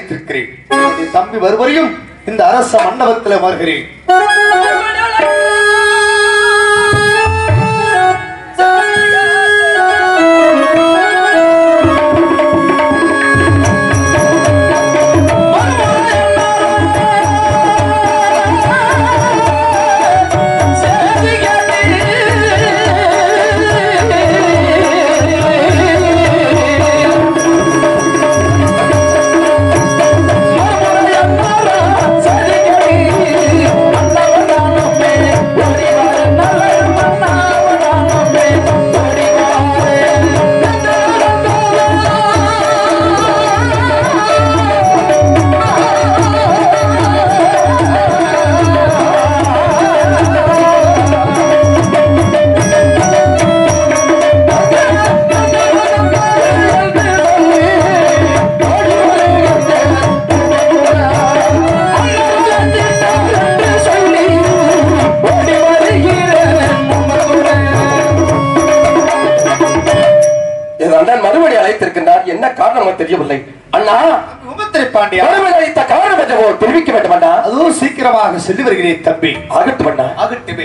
அழைத்திருக்கிறேன் என்னுடைய தம்பி வருவரையும் இந்த அரச மண்டபத்தில் வருகிறேன் என் அண்ணன் மறுபடி அழைத்திருக்கின்றார் என்ன காரணமோ தெரியவில்லை அண்ணா உமத்திரை பாண்டியா மறுபடி அழைத்த காரணம் என்னவோ தெரிவிக்க வேண்டும் அண்ணா அதுவும் சீக்கிரமாக செல்லி வருகிறேன் தம்பி ஆகட்டும் அண்ணா ஆகட்டுமே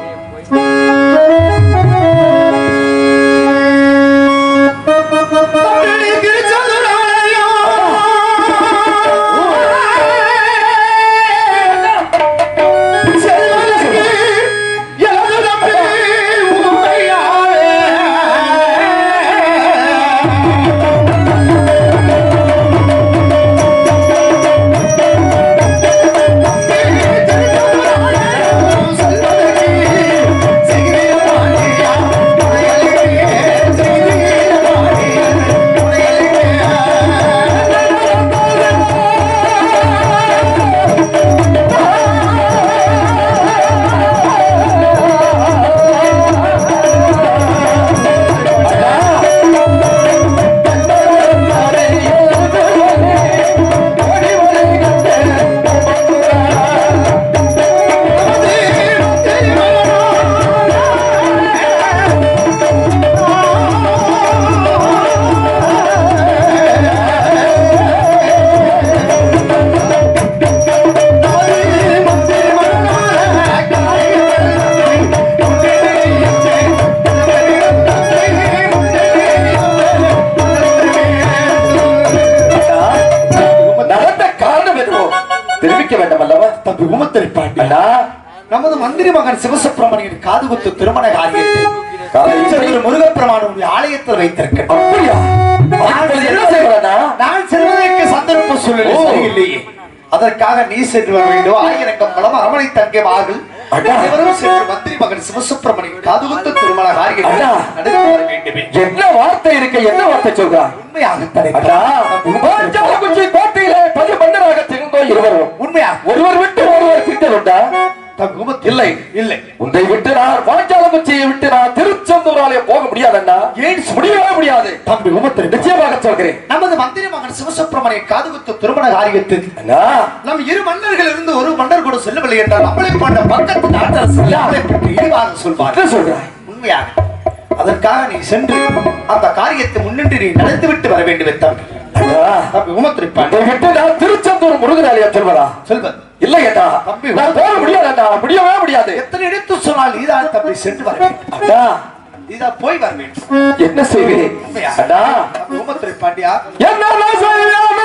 நடந்த காரணம் என்னவோ தெரிவிக்க வேண்டும் அல்லவா தம்பி உமத்திரை பாண்டியா அண்ணா நமது மந்திரி மகன் சிவசுப்பிரமணியன் காது குத்து திருமண காரியத்தை காலையில் திருச்செந்தூர் முருகப்பெருமானுடைய ஆலயத்தில் வைத்திருக்கிறேன் அப்படியா அப்பொழுது என்ன செய்வதா நான் செல்வதற்கு சந்தர்ப்ப சூழ்நிலை ஓ. சரியில்லையே அதற்காக நீ சென்று வர வேண்டும் ஆயிரக்கம்பலம் அரமனை தங்கை மகள் அண்ணா. அனைவரும் சென்று மந்திரி மகன் சிவசுப்பிரமணியன் காதுகுத்து திருமண காரியத்தை அண்ணா. நடத்தி வர வேண்டுமே என்ன வார்த்தை இருக்க என்ன வார்த்தை சொல்றான் உண்மையாக அண்ணா பாஞ்சாலங்குச்சி கோட்டையிலே பதி மன்னராக திகழ்ந்தோ இருவரும் உண்மையாக ஒருவர் விட்டு ஒருவர் திட்டல் உண்டா தம்பி உமத்து- இல்லை இல்லை உன்னை விட்டு நான் பாஞ்சாலங்குச்சியை விட்டு நான் திருச்செந்தூராலே போக முடியாதண்ணா ஏன் சொல்ற? முடியவே முடியாது தம்பி உமத்திரை நிச்சயமாக சொல்கிறேன் நமது மந்திரி மகன் சிவசுப்பிரமணியன் காதுகுத்து திருமண காரியத்தில் அண்ணா நம் இரு மன்னர்கள் இருந்து ஒரு மன்னர் கூட செல்லவில்லை என்றால் நம்மளை போன்ற பக்கத்து நாட்டரசு நம்மளை பற்றி இழிவாக சொல்வார் என்ன சொல்றாய் உண்மையாக அதற்காக நீ சென்று அந்த காரியத்தை முன்னின்று நீ நடத்திவிட்டு வர வேண்டும் தம்பி அண்ணா தம்பி உமத்திருப்பான் உன்னை விட்டு நான் திருச்செந்தூர் முருகனாலயம் செல்வதா செல்வன் இல்லை அண்ணா தம்பி, நான் போக முடியாதண்ணா முடியவே முடியாது எத்தனை எடுத்து சொன்னால் நீதான் தம்பி சென்று வர வேண்டும் அண்ணா நீதான் போய் வர வேண்டும் என்ன செய்வேன் உண்மையா? அண்ணா தம்பி உமத்துரை பாண்டியா என்ன செய்வேனோ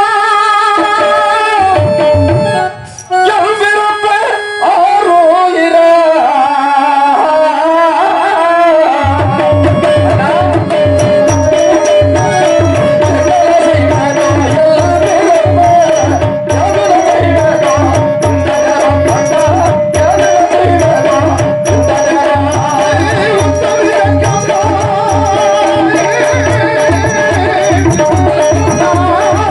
என் விருப்ப ஆரோயிரா ஆ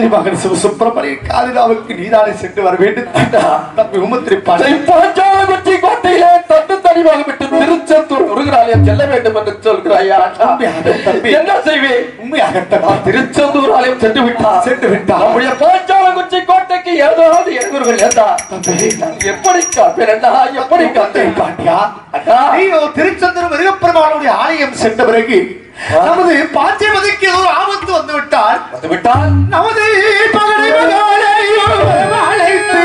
மகன் சிவசுப்பிரமணிய காலிதாவுக்கு நீதானே சென்று வர வேண்டும் தம்பி உமத்திரி பாடை பாஞ்சாலங்குச்சி கோட்டையிலே தட்டு தனிவாக விட்டு திருச்செந்தூர் முருகனாலயம் செல்ல வேண்டும் என்று சொல்கிறாயா தம்பியாக தம்பி என்ன செய்வேன் உண்மையாகத்தான் திருச்செந்தூர் ஆலயம் சென்று விட்டார் சென்று விட்டார். நம்முடைய பாஞ்சாலங்குச்சி கோட்டைக்கு ஏதாவது எதிர்கள் ஏதா நான் எப்படி காப்பேன் அண்ணா எப்படி காப்பேன் பாண்டியா அண்ணா ஐயோ திருச்செந்தூர் மிருகப்பெருமானுடைய ஆலயம் சென்ற பிறகு நமது பாத்தியமதிக்கு ஏதோ ஒரு ஆபத்து வந்து விட்டால் வந்து விட்டால் நமது பகடை மகாலையும் அழைத்து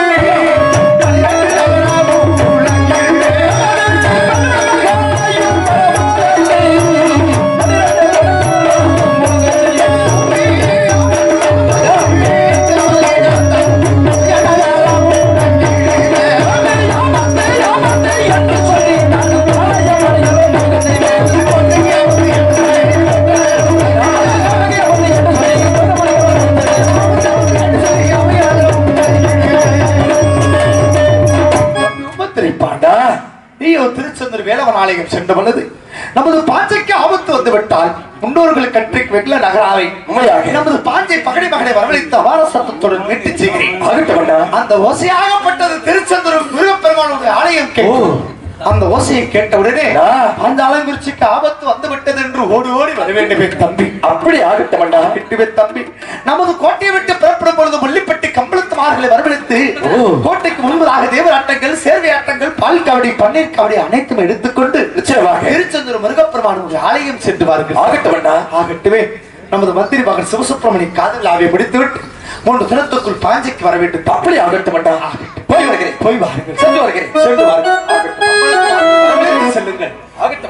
உமத்திரை பாண்டா நீயோ திருச்செந்தூர் வேலவன் ஆலயம் சென்ற பொழுது நமது பாஞ்சைக்கு ஆபத்து வந்து விட்டால் முன்னோர்கள் கற்றி வெள்ள நகராவை உண்மையாக. நமது பாஞ்சை பகடை மகனை வரவழைத்த அபார சத்தத்துடன் வெட்டி செய்கிறேன் ஆகட்டும் அண்ணா அந்த ஓசையாகப்பட்டது திருச்செந்தூர் முருகப்பெருமானுடைய ஆலயம் கேட்கும் அந்த ஓசையை கேட்ட உடனே ஆ. அந்த ஆலங்குறிச்சிக்கு ஆபத்து வந்து விட்டது என்று ஓடி ஓடி வர வேண்டுமே தம்பி அப்படி ஆகட்டும் அண்ணா விட்டுவே தம்பி நமது கோட்டையை விட்டு புறப்படும் பொழுது முள்ளிப்பட்டி கம்பளத்து மார்களை வரவழைத்து ஓ. கோட்டைக்கு முன்பதாக தேவராட்டங்கள் சேர்வை ஆட்டங்கள் பால் காவடி பன்னீர் காவடி அனைத்தும் எடுத்துக்கொண்டு நிச்சயமாக. திருச்செந்தூர் முருகப்பெருமானுடைய ஆலயம் சென்று வாருங்கள் ஆகட்டும் அண்ணா. ஆகட்டுமே நமது மந்திரி மகன் சிவசுப்பிரமணிய காதல் ஆவியை முடித்துவிட்டு மூன்று தினத்துக்குள் பாஞ்சைக்கு வர வேண்டும் அப்படி ஆகட்டும் அண்ணா போய் வருகிறேன் போய் வாருங்கள் சென்று வருகிறேன் சென்று வாருங்கள் ஆகட்டும். வரவேற்று செல்லுங்கள் ஆகட்டும்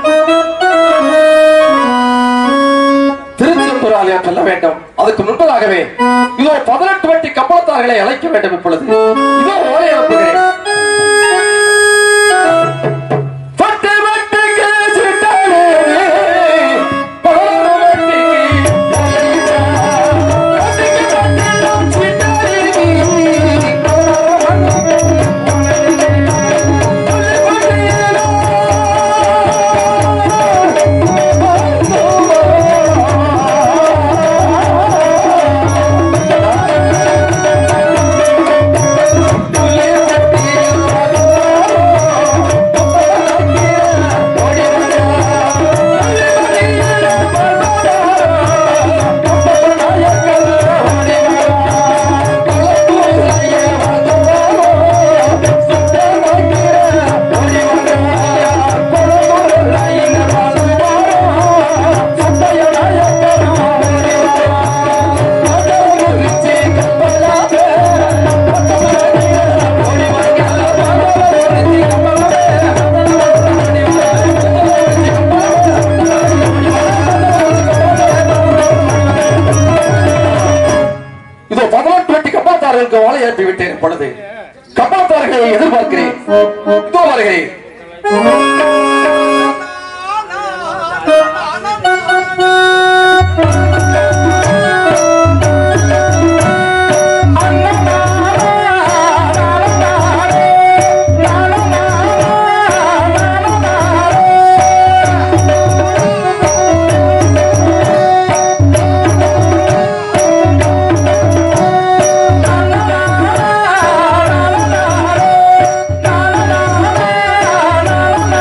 திருச்செந்தூர் ஆலயம் செல்ல வேண்டும் அதுக்கு முன்பதாகவே இதோ பதினெட்டு வட்டி கப்பலத்தார்களை அழைக்க வேண்டும் இப்பொழுது இதோ ஓலை அனுப்புகிறேன் வட்டு வட்டுக்கு சிட்டாலே, பதினெட்டு வட்டிக்கு ஓலையிடா. வட்டிக்கு வட்டிலும் சிட்டாலே, இதோ பதினெட்டு வட்டி கப்பாத்தார்களுக்கு ஓலை அனுப்பி விட்டேன் இப்பொழுது கப்பாத்தார்களை எதிர்பார்க்கிறேன் இதோ வருகிறேன் la la la la la la la la la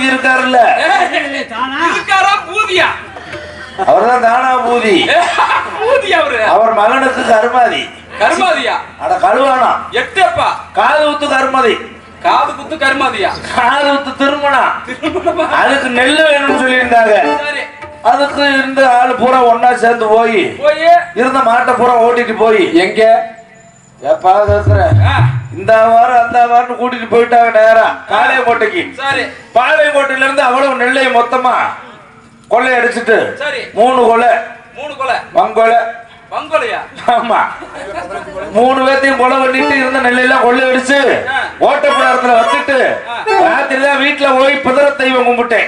பூதி இருக்காருல்ல இருக்காரா பூதியா அவர்தான் தானா பூதி பூதி அவரு அவர் மகனுக்கு கருமாதி கருமாதியா அட கழுவானா எட்டப்பா காது ஊத்து கருமாதி காது குத்து கருமாதியா காது ஊத்து திருமணம் திருமணமா? அதுக்கு நெல்லு வேணும்னு சொல்லியிருந்தாங்க சரி அதுக்கு இருந்த ஆளு பூரா ஒன்னா சேர்ந்து போய் போய் இருந்த மாட்டை பூரா ஓட்டிட்டு போய் எங்க எப்பா இருக்கிற ஆ, இந்த வாரம் அந்த வாரம் கூட்டிட்டு போயிட்டாங்க நேரா காளையங்கோட்டைக்கு சரி பாளையங்கோட்டையில இருந்து அவ்வளவு நெல்லையை மொத்தமா கொள்ளை அடிச்சிட்டு சரி மூணு கொலை மூணு கொலை வங்கொலை வங்கொலையா ஆமா மூணு பேர்த்தையும் கொலை பண்ணிட்டு இருந்த நெல்லையெல்லாம் கொள்ளை அடிச்சு ஓட்டப்படாரத்துல வச்சுட்டு ராத்திரி தான் வீட்டுல போய் புதர தெய்வம் கும்பிட்டேன்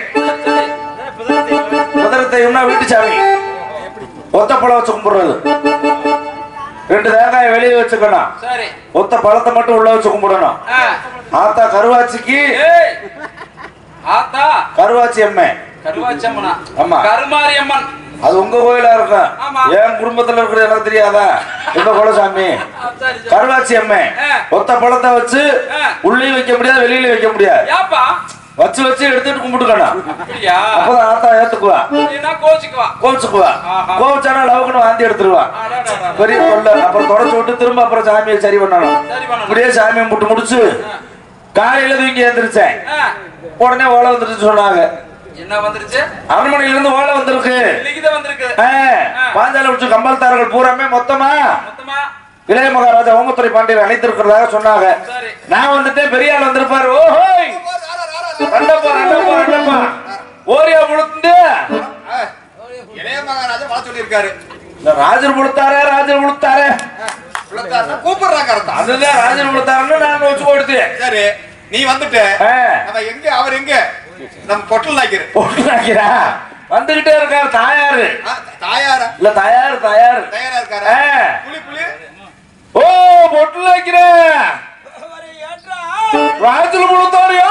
புதர தெய்வம்னா வீட்டு சாமி ஒத்த பழம் வச்சு கும்பிடுறது ரெண்டு தேங்காயை வெளியே வச்சுக்கணும் சரி ஒத்த பழத்தை மட்டும் உள்ள வச்சு கும்பிடணும் ஆ, ஆத்தா கருவாச்சிக்கு ஏய் ஆத்தா கருவாச்சி அம்மை கருவாச்சம்மனா ஆமா. கருமாரி அம்மன் அது உங்க கோயிலா இருக்கும் ஆமா. என் குடும்பத்துல இருக்கிறது எனக்கு தெரியாதா எங்க குலசாமி ஆ, சரி சரி கருவாச்சி அம்மை ஆ. ஒத்த பழத்தை வச்சு ஆ. உள்ளேயும் வைக்க முடியாது வெளியில வைக்க முடியாது ஏப்பா வச்சு வச்சு எடுத்துட்டு கும்பிட்டுக்கணும் அப்படியா அப்பதான் ஆத்தா ஏத்துக்குவா என்ன கோச்சுக்குவா கோவிச்சுக்குவா ஆஹா. கோவிச்சானா லவுக்குன்னு வாந்தி எடுத்துருவா அடடடடட. பெரிய தொல்லை அப்புறம் தொடச்சு விட்டு திரும்ப அப்புறம் சாமியை சரி பண்ணணும் சரி பண்ணணும் இப்படியே சாமியை முட்டு முடிச்சு காலையில தூங்கி எழுந்திரிச்சேன் ஆ, உடனே ஓலை வந்துருச்சு சொன்னாங்க என்ன வந்துருச்சு அரண்மனையில இருந்து ஓலை வந்திருக்கு லிகிதம் வந்திருக்கு ஆ, பாஞ்சால உச்சி கம்பல்தாரர்கள் பூராமே மொத்தமா மொத்தமா இளைய மகாராஜா ஓமத்துறை பாண்டியர் அழைத்திருக்கிறதாக சொன்னாங்க சரி நான் வந்துட்டேன் பெரிய ஆள் வந்திருப்பாரு ஓஹோய் ரெண்டப்பா ரெண்டப்பா ரெண்டப்பா ஓரியா முழுந்து இளைய மகாராஜா வர சொல்லியிருக்காரு இந்த ராஜர் முழுத்தாரே ராஜர் முழுத்தாரே உள்ளத்தாருன்னா கூப்பிடுறாங்க அர்த்தம். அதுதான் ராஜர் முழுத்தாருன்னு நான் வச்சு கொடுத்து சரி நீ வந்துட்ட நம்ம எங்க அவர் எங்க நம்ம பொட்டல் நாய்க்கிற போட்டுறாக்கிறா வந்துகிட்டே இருக்காரு தாயாரு தாயாரா இல்ல தயார் தயார் தயாரா இருக்காரு ஆ. புலி புலி ஓ பொட்டுல வைக்கிறேன் ராஜர் முழுத்தாரு